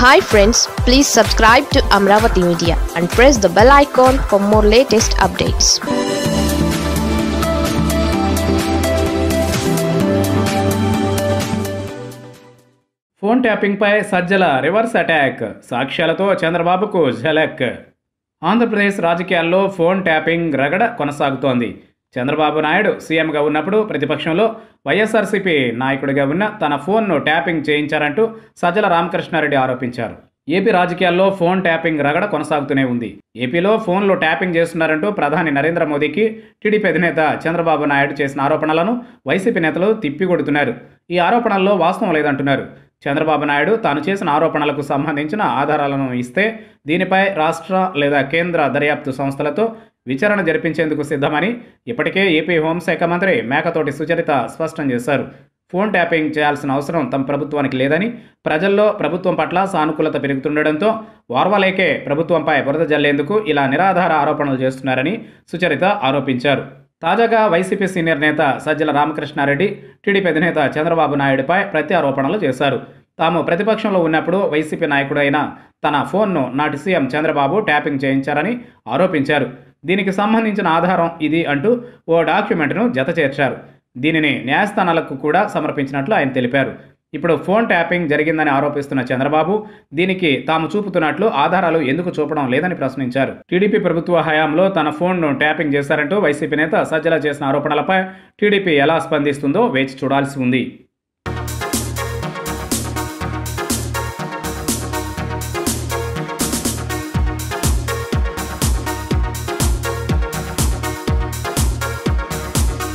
hi friends please subscribe to Amaravati media and press the bell icon for more latest updates phone ట్యాపింగ్పై Sajjala reverse attack సాక్ష్యాలతో చంద్రబాబుకు ఝలక్ ఆంధ్రప్రదేశ్ రాజకీయాల్లో phone tapping రగడ కొనసాగుతోంది చంద్రబాబు నాయుడు సీఎంగా ఉన్నప్పుడు ప్రతిపక్షంలో వైఎస్ఆర్సీపీ నాయకుడిగా ఉన్న తన ఫోన్ను ట్యాపింగ్ చేయించారంటూ సజ్జల రామకృష్ణారెడ్డి ఆరోపించారు ఏపీ రాజకీయాల్లో ఫోన్ ట్యాపింగ్ రగడ కొనసాగుతూనే ఉంది ఏపీలో ఫోన్లో ట్యాపింగ్ చేస్తున్నారంటూ ప్రధాని నరేంద్ర మోదీకి టీడీపీ అధినేత చంద్రబాబు నాయుడు చేసిన ఆరోపణలను వైసీపీ నేతలు తిప్పికొడుతున్నారు ఈ ఆరోపణల్లో వాస్తవం లేదంటున్నారు చంద్రబాబు నాయుడు తాను చేసిన ఆరోపణలకు సంబంధించిన ఆధారాలను ఇస్తే దీనిపై రాష్ట్ర లేదా కేంద్ర దర్యాప్తు సంస్థలతో విచారణ జరిపించేందుకు సిద్ధమని ఇప్పటికే ఏపీ హోంశాఖ మంత్రి మేకతోటి సుచరిత స్పష్టం చేశారు ఫోన్ ట్యాపింగ్ చేయాల్సిన అవసరం తమ ప్రభుత్వానికి లేదని ప్రజల్లో ప్రభుత్వం పట్ల సానుకూలత పెరుగుతుండటంతో వార్వలేకే ప్రభుత్వంపై బురద జల్లేందుకు ఇలా నిరాధార ఆరోపణలు చేస్తున్నారని సుచరిత ఆరోపించారు తాజాగా వైసీపీ సీనియర్ నేత సజ్జల రామకృష్ణారెడ్డి టీడీపీ అధినేత చంద్రబాబు నాయుడుపై ప్రత్యారోపణలు చేశారు తాము ప్రతిపక్షంలో ఉన్నప్పుడు వైసీపీ నాయకుడైన తన ఫోన్ను నాటి సీఎం చంద్రబాబు ట్యాపింగ్ చేయించారని ఆరోపించారు దీనికి సంబంధించిన ఆధారం ఇది అంటూ ఓ డాక్యుమెంట్ను జత చేర్చారు దీనిని న్యాయస్థానాలకు కూడా సమర్పించినట్లు ఆయన తెలిపారు ఇప్పుడు ఫోన్ ట్యాపింగ్ జరిగిందని ఆరోపిస్తున్న చంద్రబాబు దీనికి తాము చూపుతున్నట్లు ఆధారాలు ఎందుకు చూపడం లేదని ప్రశ్నించారు టీడీపీ ప్రభుత్వ హయాంలో తన ఫోన్ను ట్యాపింగ్ చేశారంటూ వైసీపీ నేత సజ్జల చేసిన ఆరోపణలపై టీడీపీ ఎలా స్పందిస్తుందో వేచి చూడాల్సి ఉంది